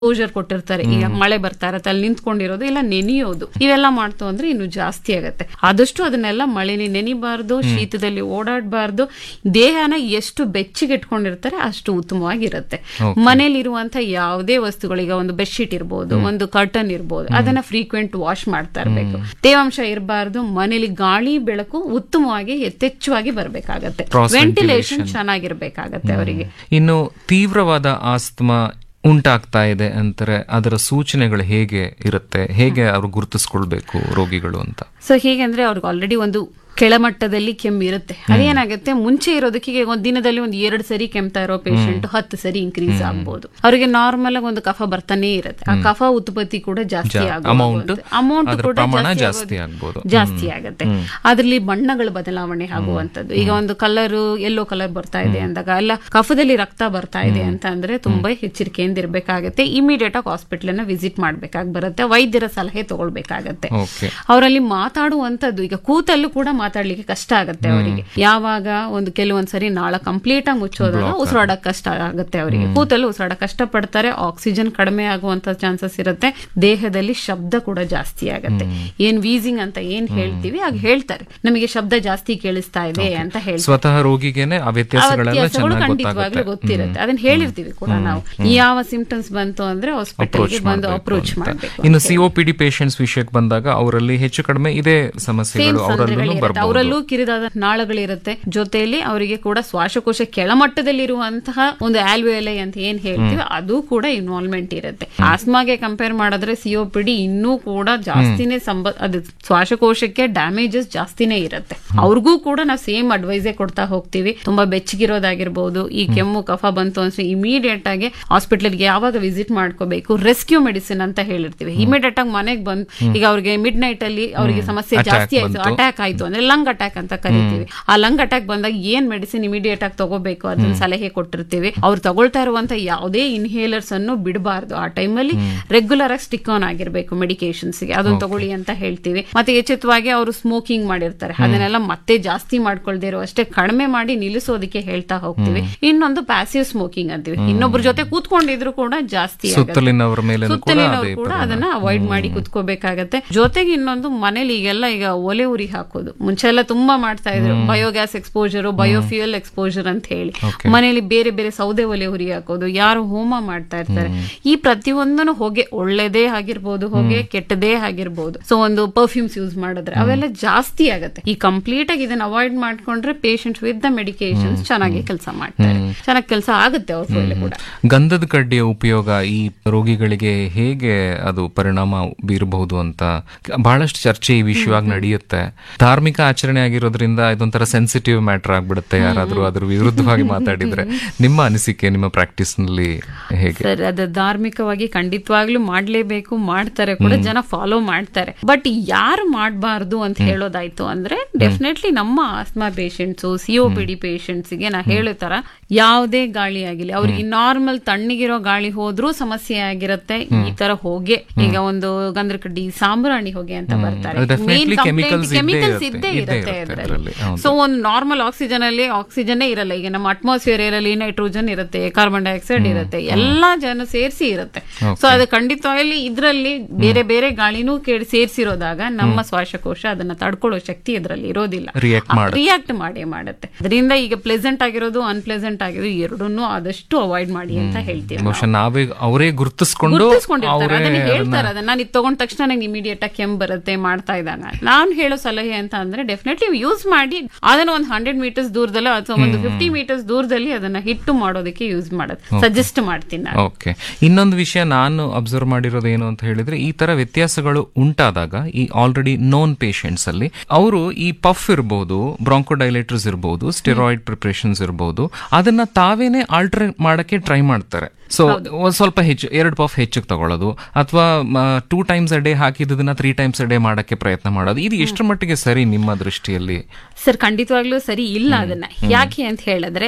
Closure ಕೊಟ್ಟಿರ್ತಾರೆ ಈಗ ಮಳೆ ಬರ್ತಾ ಇರತ್ತೆ ಅಲ್ಲಿ ನಿಂತ್ಕೊಂಡಿರೋದು ಇಲ್ಲ ನೆನೆಯೋದು ಇವೆಲ್ಲ ಮಾಡ್ತು ಅಂದ್ರೆ ಇನ್ನು ಜಾಸ್ತಿ ಆಗತ್ತೆ ಆದಷ್ಟು ಅದನ್ನೆಲ್ಲ ಮಳೆನಿ ನೆನಿಬಾರ್ದು ಶೀತದಲ್ಲಿ ಓಡಾಡಬಾರ್ದು ದೇಹನ ಎಷ್ಟು ಬೆಚ್ಚಗೆ ಇಟ್ಕೊಂಡಿರ್ತಾರೆ ಅಷ್ಟು ಉತ್ತಮವಾಗಿರುತ್ತೆ ಮನೇಲಿರುವಂತ ಯಾವುದೇ ವಸ್ತುಗಳು ಈಗ ಒಂದು ಬೆಡ್ಶೀಟ್ ಇರ್ಬೋದು ಒಂದು ಕರ್ಟನ್ ಇರ್ಬೋದು ಅದನ್ನ ಫ್ರೀಕ್ವೆಂಟ್ ವಾಶ್ ಮಾಡ್ತಾ ಇರ್ಬೇಕು ತೇವಾಂಶ ಇರಬಾರ್ದು ಮನೇಲಿ ಗಾಳಿ ಬೆಳಕು ಉತ್ತಮವಾಗಿ ಯಥೇಚ್ಛವಾಗಿ ಬರ್ಬೇಕಾಗತ್ತೆ Cross ವೆಂಟಿಲೇಷನ್ ಚೆನ್ನಾಗಿರ್ಬೇಕಾಗತ್ತೆ ಅವರಿಗೆ ಇನ್ನು ತೀವ್ರವಾದ ಆಸ್ತಮಾ ಉಂಟಾಗ್ತಾ ಇದೆ ಅಂತಾರೆ ಅದರ ಸೂಚನೆಗಳು ಹೇಗೆ ಇರುತ್ತೆ ಹೇಗೆ ಅವರು ಗುರುತಿಸ್ಕೊಳ್ಬೇಕು ರೋಗಿಗಳು ಅಂತ ಸೊ ಹೇಗೆಂದ್ರೆ ಅವ್ರಿಗೆ ಆಲ್ರೆಡಿ ಒಂದು ಕೆಳಮಟ್ಟದಲ್ಲಿ ಕೆಮ್ಮು ಇರುತ್ತೆ ಅದೇನಾಗುತ್ತೆ ಮುಂಚೆ ಇರೋದಕ್ಕೆ ಈಗ ಒಂದು ದಿನದಲ್ಲಿ ಒಂದು ಎರಡು ಸರಿ ಕೆಮ್ತಾ ಇರೋ ಪೇಷಂಟ್ ಹತ್ತು ಸರಿ ಇನ್ಕ್ರೀಸ್ ಆಗ್ಬೋದು ಅವರಿಗೆ ನಾರ್ಮಲ್ ಆಗಿ ಒಂದು ಕಫ ಬರ್ತಾನೆ ಇರುತ್ತೆ ಆ ಕಫ ಉತ್ಪತ್ತಿ ಕೂಡ ಜಾಸ್ತಿ amount, ಅಮೌಂಟ್ ಅದ್ರ ಕೂಡ ಪ್ರಮಾಣ ಜಾಸ್ತಿ ಜಾಸ್ತಿ ಆಗೋದು- ಆಗ್ಬೋದು. ಜಾಸ್ತಿ ಆಗುತ್ತೆ ಅದ್ರಲ್ಲಿ ಬಣ್ಣಗಳ ಬದಲಾವಣೆ ಆಗುವಂತದ್ದು ಈಗ ಒಂದು ಕಲರ್ ಎಲ್ಲೋ ಕಲರ್ ಬರ್ತಾ ಇದೆ ಅಂದಾಗ ಅಲ್ಲ ಕಫದಲ್ಲಿ ರಕ್ತ ಬರ್ತಾ ಇದೆ ಅಂತ ಅಂದ್ರೆ ತುಂಬಾ ಎಚ್ಚರಿಕೆಯಿಂದ ಇರ್ಬೇಕಾಗತ್ತೆ ಇಮಿಡಿಯೇಟ್ ಆಗಿ ಹಾಸ್ಪಿಟಲ್ ನ ವಿಸಿಟ್ ಮಾಡ್ಬೇಕಾಗಿ ಬರುತ್ತೆ ವೈದ್ಯರ ಸಲಹೆ ತಗೊಳ್ಬೇಕಾಗತ್ತೆ ಓಕೆ ಅವರಲ್ಲಿ ಮಾತಾಡುವಂತದ್ದು ಈಗ ಕೂತಲ್ಲೂ ಕೂಡ ಮಾತಾಡ್ಲಿಕ್ಕೆ ಕಷ್ಟ ಆಗುತ್ತೆ ಅವರಿಗೆ ಯಾವಾಗ ಒಂದು ಕೆಲವೊಂದ್ಸರಿ ನಾಳ ಕಂಪ್ಲೀಟ್ ಆಗಿ ಮುಚ್ಚೋದಾಗ ಉಸಿರಾಡಕ್ ಕಷ್ಟ ಆಗುತ್ತೆ ಅವರಿಗೆ ಕೂತಲ್ಲೂ ಉಸಿರಾಡ ಕಷ್ಟ ಪಡ್ತಾರೆ ಆಕ್ಸಿಜನ್ ಕಡಿಮೆ ಆಗುವಂತ ಚಾನ್ಸಸ್ ಇರುತ್ತೆ ದೇಹದಲ್ಲಿ ಶಬ್ದ ಕೂಡ ಜಾಸ್ತಿ ಆಗುತ್ತೆ ಏನ್ ವೀಸಿಂಗ್ ಅಂತ ಏನ್ ಹೇಳ್ತೀವಿ ಆಗ ಹೇಳ್ತಾರೆ ನಮಗೆ ಶಬ್ದ ಜಾಸ್ತಿ ಕೇಳಿಸ್ತಾ ಇದೆ ಅಂತ ಹೇಳ್ತಾರೆ ಸ್ವತಃ ರೋಗಿಗೆನೆ ಆ ಆ ವ್ಯತ್ಯಾಸಗಳೆಲ್ಲ ವ್ಯತ್ಯಾಸಗಳು ಚೆನ್ನಾಗಿ ಖಂಡಿತವಾಗ್ಲೂ ಗೊತ್ತಾಗುತ್ತೆ ಗೊತ್ತಿರುತ್ತೆ ಅದನ್ನ ಹೇಳಿರ್ತೀವಿ ಕೂಡ ನಾವು ಯಾವ ಸಿಂಪ್ಟಮ್ಸ್ ಬಂತು ಅಂದ್ರೆ ಹಾಸ್ಪಿಟಲ್ಗೆ ಬಂದು ಅಪ್ರೋಚ್ ಮಾಡಬೇಕು ಇನ್ನು ಸಿಒಪಿಡಿ ಪೇಷಂಟ್ಸ್ ವಿಷಯಕ್ಕೆ ಬಂದಾಗ ಅವರಲ್ಲಿ ಹೆಚ್ಚು ಕಡಿಮೆ ಇದೇ ಸಮಸ್ಯೆಗಳು ಅವರಲ್ಲೂ ಬರಬಹುದು ಅವರಲ್ಲೂ ಕಿರಿದಾದ ನಾಳಗಳಿರುತ್ತೆ ಜೊತೆಯಲ್ಲಿ ಅವರಿಗೆ ಕೂಡ ಶ್ವಾಸಕೋಶ ಕೆಳಮಟ್ಟದಲ್ಲಿರುವಂತಹ ಒಂದು ಆಲ್ವೇಲೈ ಅಂತ ಏನ್ ಹೇಳ್ತೀವಿ ಅದು ಕೂಡ ಇನ್ವಾಲ್ವ್ಮೆಂಟ್ ಇರುತ್ತೆ ಆಸ್ಮಾಗೆ ಕಂಪೇರ್ ಮಾಡಿದ್ರೆ ಸಿಒಪಿಡಿ ಇನ್ನೂ ಕೂಡ ಜಾಸ್ತಿನೇ ಸಂಬ ಅದು ಶ್ವಾಸಕೋಶಕ್ಕೆ ಡ್ಯಾಮೇಜಸ್ ಜಾಸ್ತಿನೇ ಇರುತ್ತೆ ಅವ್ರಿಗೂ ಕೂಡ ನಾವು ಸೇಮ್ ಅಡ್ವೈಸೇ ಕೊಡ್ತಾ ಹೋಗ್ತೀವಿ ತುಂಬಾ ಬೆಚ್ಚಗಿರೋದಾಗಿರ್ಬೋದು ಈ ಕೆಮ್ಮು ಕಫ ಬಂತು ಅಂದ್ರೆ ಇಮಿಡಿಯೇಟ್ ಆಗಿ ಹಾಸ್ಪಿಟಲ್ಗೆ ಯಾವಾಗ ವಿಸಿಟ್ ಮಾಡ್ಕೋಬೇಕು ರೆಸ್ಕ್ಯೂ ಮೆಡಿಸಿನ್ ಅಂತ ಹೇಳಿರ್ತೀವಿ ಇಮಿಡಿಯೇಟ್ ಆಗಿ ಮನೆಗೆ ಬಂದು ಈಗ ಅವ್ರಿಗೆ ಮಿಡ್ ನೈಟ್ ಅಲ್ಲಿ ಅವರಿಗೆ ಸಮಸ್ಯೆ Attack ಜಾಸ್ತಿ ಆಯ್ತು ಬಂತು. ಅಟ್ಯಾಕ್ ಆಯ್ತು ಅಂದ್ರೆ ಲಂಗ್ ಅಟ್ಯಾಕ್ ಅಂತ ಕರಿತೀವಿ ಆ ಲಂಗ್ ಅಟ್ಯಾಕ್ ಬಂದಾಗ ಏನ್ ಮೆಡಿಸಿನ್ ಇಮಿಡಿಯೇಟ್ ಆಗಿ ತಗೋಬೇಕು ಅದನ್ನ ಸಲಹೆ ಕೊಟ್ಟಿರ್ತೀವಿ ಅವ್ರು ತಗೊಳ್ತಾ ಇರುವಂತ ಯಾವುದೇ ಇನ್ಹೇಲರ್ಸ್ ಅನ್ನು ಬಿಡಬಾರ್ದು ಆ ಟೈಮಲ್ಲಿ ರೆಗ್ಯುಲರ್ ಆಗಿ ಸ್ಟಿಕ್ ಆನ್ ಆಗಿರ್ಬೇಕು ಮೆಡಿಕೇಶನ್ಸ್ ಗೆ ಅದನ್ನ ತಗೊಳ್ಳಿ ಅಂತ ಹೇಳ್ತೀವಿ ಮತ್ತೆ ಎಚ್ಚೆತ್ತವಾಗಿ ಅವರು ಸ್ಮೋಕಿಂಗ್ ಮಾಡಿರ್ತಾರೆ ಅದನ್ನೆಲ್ಲ ಮತ್ತೆ ಜಾಸ್ತಿ ಮಾಡ್ಕೊಳ್ದೇ ಇರೋ ಅಷ್ಟೇ ಕಡಿಮೆ ಮಾಡಿ ನಿಲ್ಲಿಸೋದಕ್ಕೆ ಹೇಳ್ತಾ ಹೋಗ್ತೀವಿ ಇನ್ನೊಂದು ಪ್ಯಾಸಿವ್ ಸ್ಮೋಕಿಂಗ್ ಅಂತೀವಿ ಇನ್ನೊಬ್ರ ಜೊತೆ ಕೂತ್ಕೊಂಡಿದ್ರು ಕೂಡ ಜಾಸ್ತಿ ಆಗುತ್ತೆ. ಸುತ್ತಲಿನವರ ಮೇಲೆ ಕೂಡ ಸುತ್ತಲಿನವ್ರು ಅದೇ ಕೂಡ ಅದನ್ನ ಅವಾಯ್ಡ್ ಮಾಡಿ ಕುತ್ಕೋಬೇಕಾಗತ್ತೆ ಜೊತೆಗೆ ಇನ್ನೊಂದು ಮನೇಲಿ ಈಗೆಲ್ಲ ಈಗ ಒಲೆ ಉರಿ ಹಾಕೋದು ಮುಂಚೆ ಎಲ್ಲ ತುಂಬಾ ಮಾಡ್ತಾ ಇದ್ರು ಬಯೋಗ್ಯಾಸ್ ಎಕ್ಸ್ಪೋಜರ್ ಬಯೋಫ್ಯೂಯಲ್ ಎಕ್ಸ್ಪೋಜರ್ ಅಂತ ಹೇಳಿ Okay. ಮನೇಲಿ ಬೇರೆ ಬೇರೆ ಸೌದೆ ಒಲೆ ಉರಿ ಹಾಕೋದು ಯಾರು ಹೋಮ ಮಾಡ್ತಾ ಇರ್ತಾರೆ ಈ ಪ್ರತಿಯೊಂದನ್ನು ಹೊಗೆ ಒಳ್ಳೇದೇ ಆಗಿರ್ಬೋದು ಹೊಗೆ ಕೆಟ್ಟದೇ ಆಗಿರ್ಬೋದು ಸೊ ಒಂದು ಪರ್ಫ್ಯೂಮ್ಸ್ ಯೂಸ್ ಮಾಡಿದ್ರೆ ಅವೆಲ್ಲ ಜಾಸ್ತಿ ಆಗತ್ತೆ ಈ ಕಂಪ್ಲೀಟ್ ಆಗಿ ಇದನ್ನ ಅವಾಯ್ಡ್ ಮಾಡ್ಕೊಂಡ್ರೆ ಪೇಷಂಟ್ಸ್ ವಿತ್ ದ ಮೆಡಿಕೇಶನ್ಸ್ ಚೆನ್ನಾಗಿ ಕೆಲಸ ಮಾಡ್ತಾರೆ ಚೆನ್ನಾಗಿ ಕೆಲಸ ಆಗುತ್ತೆ ಅವ್ರ ಕೈಲಿ ಕೂಡ ಗಂಧದ ಕಡ್ಡಿಯ ಉಪಯೋಗ ಈ ರೋಗಿಗಳಿಗೆ ಹೇಗೆ ಅದು ಪರಿಣಾಮ ಬೀರಬಹುದು ಅಂತ ಬಹಳಷ್ಟು ಚರ್ಚೆ ಈ ವಿಷಯವಾಗಿ ನಡೆಯುತ್ತೆ ಧಾರ್ಮಿಕ ಆಚರಣೆ ಆಗಿರೋದ್ರಿಂದ ಇದೊಂಥರ ಸೆನ್ಸಿಟಿವ್ ಮ್ಯಾಟರ್ ಆಗ್ಬಿಡುತ್ತೆ ಯಾರಾದ್ರೂ ಅದ್ರ ವಿರುದ್ಧವಾಗಿ ಮಾತಾಡಿದ್ರೆ ನಿಮ್ಮ ಅನಿಸಿಕೆ ನಿಮ್ಮ ಪ್ರಾಕ್ಟೀಸ್ ನಲ್ಲಿ ಹೇಗೆ ಸರ್ ಅದು ಧಾರ್ಮಿಕವಾಗಿ ಖಂಡಿತವಾಗ್ಲೂ ಮಾಡ್ಲೇಬೇಕು ಮಾಡ್ತಾರೆ ಕೂಡ ಜನ ಫಾಲೋ ಮಾಡ್ತಾರೆ ಬಟ್ ಯಾರು ಮಾಡಬಾರ್ದು ಅಂತ ಹೇಳೋದಾಯ್ತು ಅಂದ್ರೆ ಡೆಫಿನೆಟ್ಲಿ ನಮ್ಮ ಆಸ್ಮಾ ಪೇಷಂಟ್ಸ್ ಸಿಒಪಿಡಿ ಪೇಷಂಟ್ಸ್ ಗೆ ನಾ ಹೇಳೋ ತರ ಯಾವುದೇ ಗಾಳಿ ಆಗಿಲ್ಲ ಅವ್ರಿಗೆ ನಾರ್ಮಲ್ ತಣ್ಣಗಿರೋ ಗಾಳಿ ಹೋದ್ರೂ ಸಮಸ್ಯೆ ಆಗಿರುತ್ತೆ ಈ ತರ ಹೊಗೆ ಈಗ ಒಂದು ಗಂಧಕಡ್ಡಿ ಸಾಂಬ್ರಾಣಿ ಹೊಗೆ ಅಂತ ಬರ್ತಾರೆ ಅದು definitely chemicals ಇದ್ದೇ ಕೆಮಿಕಲ್ಸ್ ಇರುತ್ತೆ, ಇದ್ದೇ ಇದ್ದೇ ಇರುತ್ತೆ ಇರುತ್ತೆ ಅದರಲ್ಲಿ ಅದ್ರಲ್ಲಿ, ಹೌದು. ಸೊ ಒಂದು ನಾರ್ಮಲ್ ಆಕ್ಸಿಜನ್ ಅಲ್ಲಿ ಆಕ್ಸಿಜನ್ ಇರಲ್ಲ ಈಗ ನಮ್ಮ ಅಟ್ಮಾಸ್ಫಿಯರ್ ಇರಲಿ ನೈಟ್ರೋಜನ್ ಇರುತ್ತೆ ಕಾರ್ಬನ್ ಡೈಆಕ್ಸೈಡ್ ಇರುತ್ತೆ ಎಲ್ಲಾ ಜನ ಸೇರಿಸಿ ಇರುತ್ತೆ ಸೊ ಅದು ಖಂಡಿತವಾಗ್ಲಿ ಇದ್ರಲ್ಲಿ ಬೇರೆ ಬೇರೆ ಗಾಳಿನೂ ಕೇಳಿ ಸೇರಿಸಿರೋದಾಗ ನಮ್ಮ ಶ್ವಾಸಕೋಶ ಅದನ್ನ ತಡ್ಕೊಳ್ಳೋ ಶಕ್ತಿ ಇದರಲ್ಲಿ ಇರೋದಿಲ್ಲ React ಮಾಡುತ್ತೆ. ರಿಯಾಕ್ಟ್ ಮಾಡೇ ಮಾಡುತ್ತೆ ಅದರಿಂದ ಈಗ ಪ್ಲೆಸೆಂಟ್ ಆಗಿರೋದು ಅನ್ಪ್ಲೆಸೆಂಟ್ ಆಗಿರೋದು ಎರಡನ್ನೂ ಆದಷ್ಟು ಅವಾಯ್ಡ್ ಮಾಡಿ ಅಂತ ಹೇಳ್ತೀವಿ ನಾವು. ಬಹುಶಃ ನಾವೇ ಅವರೇ ಗುರುತಿಸ್ಕೊಂಡು ಗುರ್ತಿಸ್ಕೊಂಡಿರ್ತಾರೆ ಅವರೇ ಅದನ್ನ ಹೇಳ್ತಾರೆ ಅದನ್ನ ನಾನು ಇದು ತಗೊಂಡ ತಕ್ಷಣ ನಂಗೆ ಇಮಿಡಿಯೇಟ್ ಆಗಿ ಕೆಮ್ಮು ಬರುತ್ತೆ ಮಾಡ್ತಾ ಇದ್ದಾನ ನಾನು ಹೇಳೋ ಸಲಹೆ ಅಂತ ಅಂದ್ರೆ ಡೆಫಿನೆಟ್ಲಿ ಯೂಸ್ ಮಾಡಿ ಅದನ್ನ ಒಂದು ಹಂಡ್ರೆಡ್ ಮೀಟರ್ಸ್ ದೂರದಲ್ಲಿ ಅಥವಾ ಒಂದು ಫಿಫ್ಟಿ ಮೀಟರ್ಸ್ ದೂರದಲ್ಲಿ ಅದನ್ನ ಹಿಟ್ಟು ಮಾಡೋದಕ್ಕೆ ಯೂಸ್ ಮಾಡೋದು ಸಜೆಸ್ಟ್ ಮಾಡ್ತೀನಿ ನಾನು ಓಕೆ ಇನ್ನೊಂದು ವಿಷಯ ನಾನು ಅಬ್ಸರ್ವ್ ಮಾಡಿರೋದು ಏನು ಅಂತ ಹೇಳಿದ್ರೆ ಈ ತರ ವ್ಯತ್ಯಾಸಗಳು ಉಂಟಾದಾಗ ಈ ಆಲ್ರೆಡಿ ನೋನ್ ಪೇಷಂಟ್ಸ್ ಅಲ್ಲಿ ಅವರು ಈ ಪಫ್ ಇರಬಹುದು ಬ್ರಾಂಕೋಡೈಲೇಟರ್ಸ್ ಇರಬಹುದು ಸ್ಟೆರಾಯ್ಡ್ ಪ್ರಿಪ್ರೇಷನ್ಸ್ ಇರಬಹುದು ಅದನ್ನ ತಾವೇನೆ ಆಲ್ಟರ್ ಮಾಡಕ್ಕೆ ಟ್ರೈ ಮಾಡ್ತಾರೆ ಸೊ ಒಂದ್ ಸ್ವಲ್ಪ ಹೆಚ್ಚು ಎರಡು ಪಫ್ ಹೆಚ್ಚಿಗೆ ತಗೊಳ್ಳೋದು ಅಥವಾ ಟೂ ಟೈಮ್ಸ್ ಅ ಡೇ ಹಾಕಿದ್ದನ್ನ ತ್ರೀ ಟೈಮ್ಸ್ ಅ ಡೇ ಮಾಡಕ್ಕೆ ಪ್ರಯತ್ನ ಮಾಡೋದು ಇದು ಎಷ್ಟು ಮಟ್ಟಿಗೆ ಸರಿ ನಿಮ್ಮ ದೃಷ್ಟಿಯಲ್ಲಿ ಸರ್ ಖಂಡಿತವಾಗ್ಲೂ ಸರಿ ಇಲ್ಲ ಅದನ್ನ ಯಾಕೆ ಅಂತ ಹೇಳಿದ್ರೆ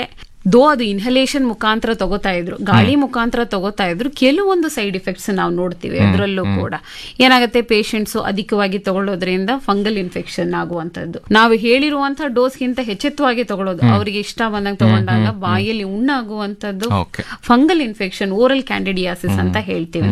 ದೋ ಅದು ಇನ್ಹಲೇಷನ್ ಮುಖಾಂತರ ತಗೋತಾ ಇದ್ರು ಗಾಳಿ ಮುಖಾಂತರ ತಗೋತಾ ಇದ್ರು ಕೆಲವೊಂದು ಸೈಡ್ ಎಫೆಕ್ಟ್ಸ್ ನಾವು ನೋಡ್ತೀವಿ ಅದರಲ್ಲೂ ಕೂಡ ಏನಾಗುತ್ತೆ ಪೇಷಂಟ್ಸ್ ಅಧಿಕವಾಗಿ ತಗೊಳ್ಳೋದ್ರಿಂದ ಫಂಗಲ್ ಇನ್ಫೆಕ್ಷನ್ ಆಗುವಂತದ್ದು ನಾವು ಹೇಳಿರುವಂತಹ ಡೋಸ್ಗಿಂತ ಹೆಚ್ಚೆತ್ತವಾಗಿ ತಗೊಳ್ಳೋದು ಅವರಿಗೆ ಇಷ್ಟ ಬಂದಂಗೆ ತಗೊಂಡಾಗ ಬಾಯಲ್ಲಿ ಉಣ್ಣಾಗುವಂತದ್ದು okay fungal infection oral candidiasis ಅಂತ ಹೇಳ್ತೀವಿ